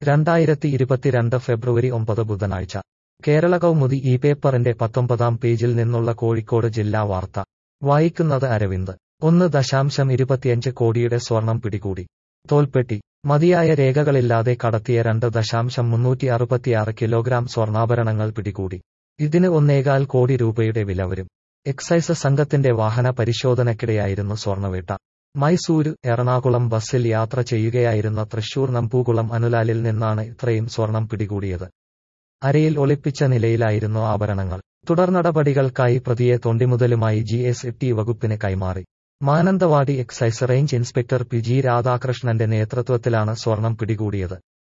രണ്ടായിരത്തി ഇരുപത്തിരണ്ട് ഫെബ്രുവരി ഒമ്പത് ബുധനാഴ്ച കേരള കൗമുദി ഈ പേപ്പറിന്റെ പത്തൊമ്പതാം പേജിൽ നിന്നുള്ള കോഴിക്കോട് ജില്ലാ വാർത്ത വായിക്കുന്നത് അരവിന്ദ് ഒന്ന് ദശാംശം ഇരുപത്തിയഞ്ച് കോടിയുടെ സ്വർണം പിടികൂടി തോൽപ്പെട്ടി മതിയായ രേഖകളില്ലാതെ കടത്തിയ രണ്ട് ദശാംശം മുന്നൂറ്റി അറുപത്തിയാറ് കിലോഗ്രാം സ്വർണ്ണാഭരണങ്ങൾ പിടികൂടി ഇതിന് ഒന്നേകാൽ കോടി രൂപയുടെ വില വരും എക്സൈസ് സംഘത്തിന്റെ വാഹന പരിശോധനയ്ക്കിടെയായിരുന്നു സ്വർണ്ണവേട്ട മൈസൂര് എറണാകുളം ബസ്സിൽ യാത്ര ചെയ്യുകയായിരുന്ന തൃശൂർ നമ്പൂകുളം അനുലാലിൽ നിന്നാണ് ഇത്രയും സ്വർണം പിടികൂടിയത് അരയിൽ ഒളിപ്പിച്ച നിലയിലായിരുന്നു ആഭരണങ്ങൾ തുടർ നടപടികൾക്കായി പ്രതിയെ തൊണ്ടിമുതലുമായി ജി എസ് ടി വകുപ്പിന് കൈമാറി Mananthavady excise range inspector P G രാധാകൃഷ്ണന്റെ നേതൃത്വത്തിലാണ് സ്വർണം പിടികൂടിയത്